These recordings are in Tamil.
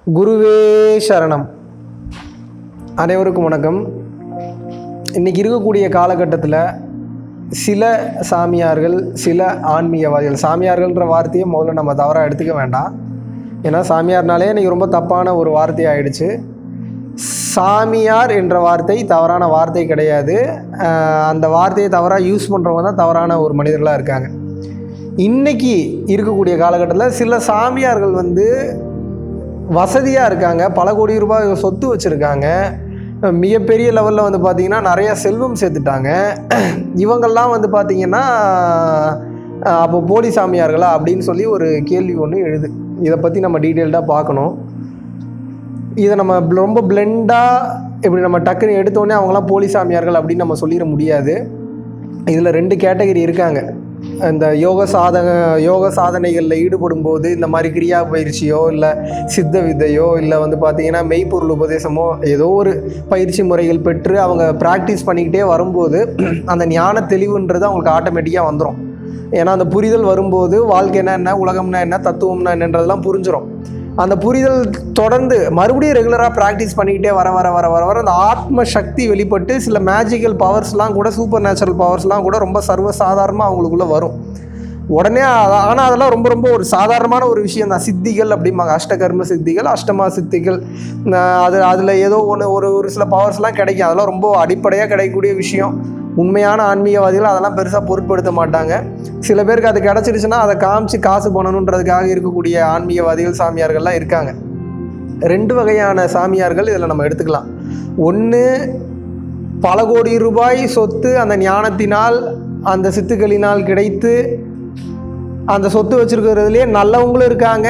குருவே சரணம் அனைவருக்கும் வணக்கம் இன்றைக்கி இருக்கக்கூடிய காலகட்டத்தில் சில சாமியார்கள் சில ஆன்மீகவாதிகள் சாமியார்கள்ன்ற வார்த்தையை முதல்ல நம்ம தவறாக எடுத்துக்க வேண்டாம் ஏன்னா சாமியார்னாலே இன்றைக்கி ரொம்ப தப்பான ஒரு வார்த்தை ஆயிடுச்சு சாமியார் என்ற வார்த்தை தவறான வார்த்தை கிடையாது அஹ் அந்த வார்த்தையை தவறாக யூஸ் பண்ணுறவங்க தான் தவறான ஒரு மனிதர்களாக இருக்காங்க இன்னைக்கு இருக்கக்கூடிய காலகட்டத்தில் சில சாமியார்கள் வந்து வசதியாக இருக்காங்க பல கோடி ரூபாய் சொத்து வச்சுருக்காங்க மிகப்பெரிய லெவலில் வந்து பார்த்திங்கன்னா நிறைய செல்வம் சேர்த்துட்டாங்க இவங்கெல்லாம் வந்து பார்த்திங்கன்னா அஹ், அப்போ போலி சாமியார்களா அப்படின்னு சொல்லி ஒரு கேள்வி ஒன்று எழுது இதை பற்றி நம்ம டீட்டெயில்டாக பார்க்கணும் இதை நம்ம bl- ரொம்ப பிளெண்டாக இப்படி நம்ம டக்குன்னு எடுத்தோடனே அவங்களாம் போலி சாமியார்கள் அப்படின்னு நம்ம சொல்லிட முடியாது இதில் ரெண்டு கேட்டகரி இருக்காங்க இந்த யோக சாதக யோக சாதனைகளில் ஈடுபடும் போது இந்த மாதிரி கிரியா பயிற்சியோ இல்லை சித்த வித்தையோ இல்லை வந்து பார்த்தீங்கன்னா மெய்ப்பொருள் உபதேசமோ ஏதோ ஒரு பயிற்சி முறைகள் பெற்று அவங்க ப்ராக்டிஸ் பண்ணிக்கிட்டே வரும்போது அந்த ஞான தெளிவுன்றது அவங்களுக்கு ஆட்டோமேட்டிக்காக வந்துடும் ஏன்னா அந்த புரிதல் வரும்போது வாழ்க்கைனா என்ன உலகம்னா என்ன தத்துவம்னா என்னன்றதெல்லாம் புரிஞ்சிடும் அந்த புரிதல் தொடர்ந்து மறுபடியும் ரெகுலராக ப்ராக்டிஸ் பண்ணிக்கிட்டே வர வர வர வர வர அந்த ஆத்ம சக்தி வெளிப்பட்டு சில மேஜிக்கல் பவர்ஸ்லாம் கூட சூப்பர் நேச்சுரல் பவர்ஸ்லாம் கூட ரொம்ப சர்வ சாதாரணமாக அவங்களுக்குள்ள வரும் உடனே ஆனால் அதெல்லாம் ரொம்ப ரொம்ப ஒரு சாதாரணமான ஒரு விஷயம் தான் சித்திகள் அப்படிம்பாங்க அஷ்டகர்ம சித்திகள் அஷ்டமா சித்திகள் அஹ் அது அதில் ஏதோ ஒன்று ஒரு ஒரு சில பவர்ஸ்லாம் கிடைக்கும் அதெல்லாம் ரொம்ப அடிப்படையாக கிடைக்கக்கூடிய விஷயம் உண்மையான ஆன்மீகவாதிகள் அதெல்லாம் பெருசாக பொருட்படுத்த மாட்டாங்க சில பேருக்கு அது கிடச்சிருச்சுன்னா அதை காமிச்சு காசு பண்ணணுன்றதுக்காக இருக்கக்கூடிய ஆன்மீகவாதிகள் சாமியார்கள்லாம் இருக்காங்க ரெண்டு வகையான சாமியார்கள் இதில் நம்ம எடுத்துக்கலாம் ஒன்று பல கோடி ரூபாய் சொத்து அந்த ஞானத்தினால் அந்த சித்துக்களினால் கிடைத்து அந்த சொத்து வச்சுருக்கிறதுலேயே நல்லவங்களும் இருக்காங்க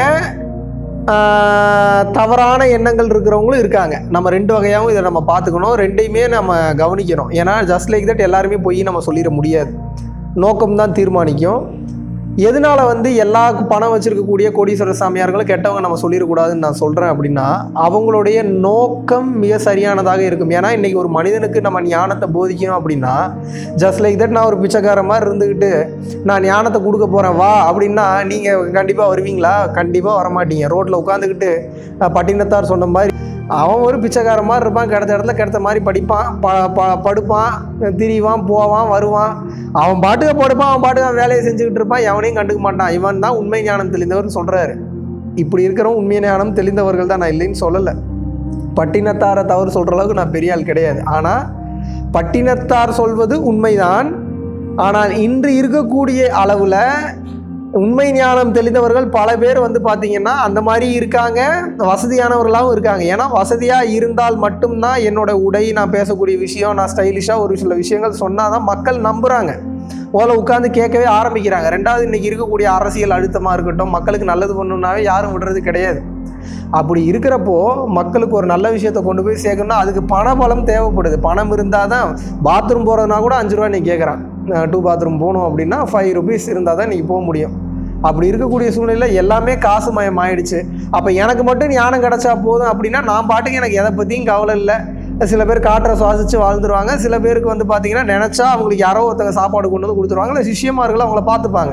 ஆஹ், தவறான எண்ணங்கள் இருக்கிறவங்களும் இருக்காங்க நம்ம ரெண்டு வகையாகவும் இதை நம்ம பார்த்துக்கணும் ரெண்டையுமே நம்ம கவனிக்கணும் ஏன்னா ஜஸ்ட் லைக் தட் எல்லாருமே போய் நம்ம சொல்லிட முடியாது நோக்கம் தான் தீர்மானிக்கும் எதனால வந்து எல்லா பணம் வச்சிருக்கக்கூடிய கோடீஸ்வர சாமியார்களும் கெட்டவங்க நம்ம சொல்லிடக்கூடாதுன்னு நான் சொல்கிறேன் அப்படின்னா அவங்களுடைய நோக்கம் மிக சரியானதாக இருக்கும் ஏன்னா இன்றைக்கி ஒரு மனிதனுக்கு நம்ம ஞானத்தை போதிக்கணும் அப்படின்னா ஜஸ்ட் லைக் தட் நான் ஒரு பிச்சைக்கார மாதிரி இருந்துக்கிட்டு நான் ஞானத்தை கொடுக்க போகிறேன் வா அப்படின்னா நீங்கள் கண்டிப்பாக வருவீங்களா கண்டிப்பாக வரமாட்டீங்க ரோட்டில் உட்காந்துக்கிட்டு அஹ், பட்டினத்தார் சொன்ன மாதிரி அவன் ஒரு பிச்சைக்கார மாதிரி இருப்பான் கிடைத்த இடத்துல கிடைத்த மாதிரி படிப்பான் ப ப படுப்பான் திரிவான் போவான் வருவான் அவன் பாட்டுக்கு படுப்பான் அவன் பாட்டுக்கு அவன் வேலையை செஞ்சுக்கிட்டு இருப்பான் எவனையும் கண்டுக்க மாட்டான் இவன் தான் உண்மை ஞானம் தெளிந்தவர்னு சொல்கிறாரு இப்படி இருக்கிறவன் உண்மை ஞானம் தெளிந்தவர்கள் தான் நான் இல்லைன்னு சொல்லலை பட்டினத்தாரை தவறு சொல்கிற அளவுக்கு நான் பெரிய ஆள் கிடையாது ஆனால் பட்டினத்தார் சொல்வது உண்மைதான் ஆனால் இன்று இருக்கக்கூடிய அளவில் உண்மை ஞானம் தெளிந்தவர்கள் பல பேர் வந்து பார்த்தீங்கன்னா அந்த மாதிரி இருக்காங்க வசதியானவர்களாகவும் இருக்காங்க ஏன்னா வசதியாக இருந்தால் மட்டும்தான் என்னோட உடை நான் பேசக்கூடிய விஷயம் நான் ஸ்டைலிஷாக ஒரு சில விஷயங்கள் சொன்னால் தான் மக்கள் நம்புகிறாங்க முதல்ல உட்காந்து கேட்கவே ஆரம்பிக்கிறாங்க ரெண்டாவது இன்னைக்கு இருக்கக்கூடிய அரசியல் அழுத்தமாக இருக்கட்டும் மக்களுக்கு நல்லது பண்ணணும்னாவே யாரும் விடுறது கிடையாது அப்படி இருக்கிறப்போ மக்களுக்கு ஒரு நல்ல விஷயத்தை கொண்டு போய் சேர்க்கணும்னா அதுக்கு பண பலம் தேவைப்படுது பணம் இருந்தால் தான் பாத்ரூம் போகிறதுனா கூட அஞ்சு ரூபா நீ கேட்குறான் டூ பாத்ரூம் போகணும் அப்படின்னா ஃபைவ் ருபீஸ் இருந்தால் தான் நீங்கள் போக முடியும் அப்படி இருக்கக்கூடிய சூழ்நிலை எல்லாமே காசு மயம் ஆயிடுச்சு அப்போ எனக்கு மட்டும் ஞானம் கிடைச்சா போதும் அப்படின்னா நான் பாட்டுக்கு எனக்கு எதை பற்றியும் கவலை இல்லை சில பேர் காற்றை சுவாசித்து வாழ்ந்துருவாங்க சில பேருக்கு வந்து பார்த்தீங்கன்னா நினச்சா அவங்களுக்கு யாரோ ஒருத்தங்க சாப்பாடு கொண்டு வந்து கொடுத்துருவாங்க இல்லை சிஷ்யமார்கள் அவங்கள பார்த்துப்பாங்க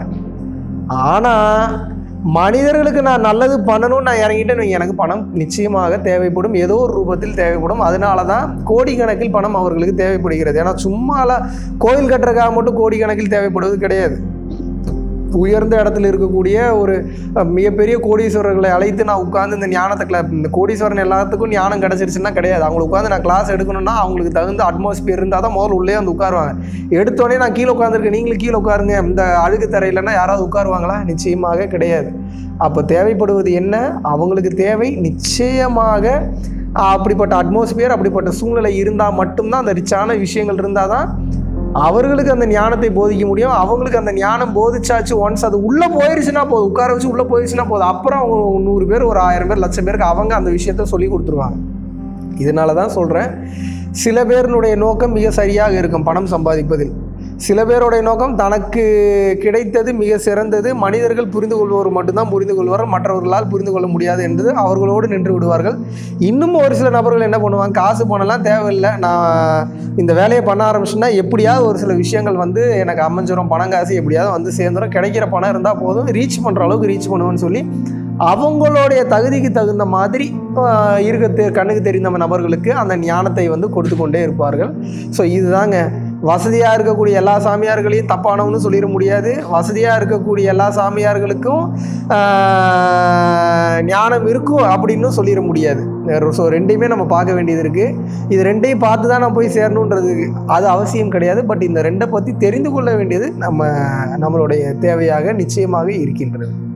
ஆனால் மனிதர்களுக்கு நான் நல்லது பண்ணணும்னு நான் இறங்கிட்டேன்னு வைங்க, எனக்கு பணம் நிச்சயமாக தேவைப்படும் ஏதோ ஒரு ரூபத்தில் தேவைப்படும் அதனால தான் கோடிக்கணக்கில் பணம் அவர்களுக்கு தேவைப்படுகிறது ஏன்னா சும்மால கோயில் கட்டுறதுக்காக மட்டும் கோடிக்கணக்கில் தேவைப்படுவது கிடையாது உயர்ந்த இடத்துல இருக்கக்கூடிய ஒரு அஹ், மிகப்பெரிய கோடீஸ்வரர்களை அழைத்து நான் உட்காந்து இந்த ஞானத்தை கிளா இந்த கோடீஸ்வரன் எல்லாத்துக்கும் ஞானம் கிடச்சிருச்சுன்னா கிடையாது அவங்களுக்கு உட்காந்து நான் கிளாஸ் எடுக்கணும்னா அவங்களுக்கு தகுந்த அட்மாஸ்பியர் இருந்தால் தான் முதல்ல உள்ளே வந்து உட்காருவாங்க எடுத்தோடனே நான் கீழே உட்காந்துருக்கேன் நீங்களும் கீழே உட்காருங்க இந்த அழுகு தரையிலன்னா யாராவது உட்காருவாங்களா நிச்சயமாக கிடையாது அப்போ தேவைப்படுவது என்ன அவங்களுக்கு தேவை நிச்சயமாக அப்படிப்பட்ட அட்மாஸ்பியர் அப்படிப்பட்ட சூழ்நிலை இருந்தால் மட்டும்தான் அந்த ரிச்சான விஷயங்கள் இருந்தால் தான் அவர்களுக்கு அந்த ஞானத்தை போதிக்க முடியும் அவங்களுக்கு அந்த ஞானம் போதிச்சாச்சு ஒன்ஸ் அது உள்ளே போயிருச்சுன்னா போதும் உட்கார வச்சு உள்ளே போயிருச்சுன்னா போதும் அப்புறம் அவங்க நூறு பேர் ஒரு ஆயிரம் பேர் லட்சம் பேருக்கு அவங்க அந்த விஷயத்த சொல்லி கொடுத்துருவாங்க இதனால தான் சொல்கிறேன் சில பேருனுடைய நோக்கம் மிக சரியாக இருக்கும் பணம் சம்பாதிப்பதில் சில பேருடைய நோக்கம் தனக்கு கிடைத்தது மிக சிறந்தது மனிதர்கள் புரிந்து கொள்வோர் மட்டும்தான் புரிந்து கொள்வார்கள் மற்றவர்களால் புரிந்து கொள்ள முடியாது என்பது அவர்களோடு நின்று விடுவார்கள் இன்னும் ஒரு சில நபர்கள் என்ன பண்ணுவாங்க காசு பணம்லாம் தேவையில்லை நான் இந்த வேலையை பண்ண ஆரம்பிச்சுன்னா எப்படியாவது ஒரு சில விஷயங்கள் வந்து எனக்கு அமைஞ்சிரும் பணம் காசு எப்படியாவது வந்து சேர்ந்துடும் கிடைக்கிற பணம் இருந்தால் போதும் ரீச் பண்ணுற அளவுக்கு ரீச் பண்ணுவேன்னு சொல்லி அவங்களுடைய தகுதிக்கு தகுந்த மாதிரி ஆஹ், இருக்க தெ- கண்ணுக்கு தெரிந்த நபர்களுக்கு அந்த ஞானத்தை வந்து கொடுத்து கொண்டே இருப்பார்கள் ஸோ இதுதாங்க வசதியாக இருக்கக்கூடிய எல்லா சாமியார்களையும் தப்பானவன்னு சொல்லிட முடியாது வசதியாக இருக்கக்கூடிய எல்லா சாமியார்களுக்கும் ஆஹ், ஞானம் இருக்கும் அப்படின்னு சொல்லிட முடியாது ஸோ ரெண்டையுமே நம்ம பார்க்க வேண்டியது இருக்குது இது ரெண்டையும் பார்த்து தான் நான் போய் சேரணுன்றது அது அவசியம் கிடையாது பட் இந்த ரெண்டை பற்றி தெரிந்து கொள்ள வேண்டியது நம்ம நம்மளுடைய தேவையாக நிச்சயமாக இருக்கின்றது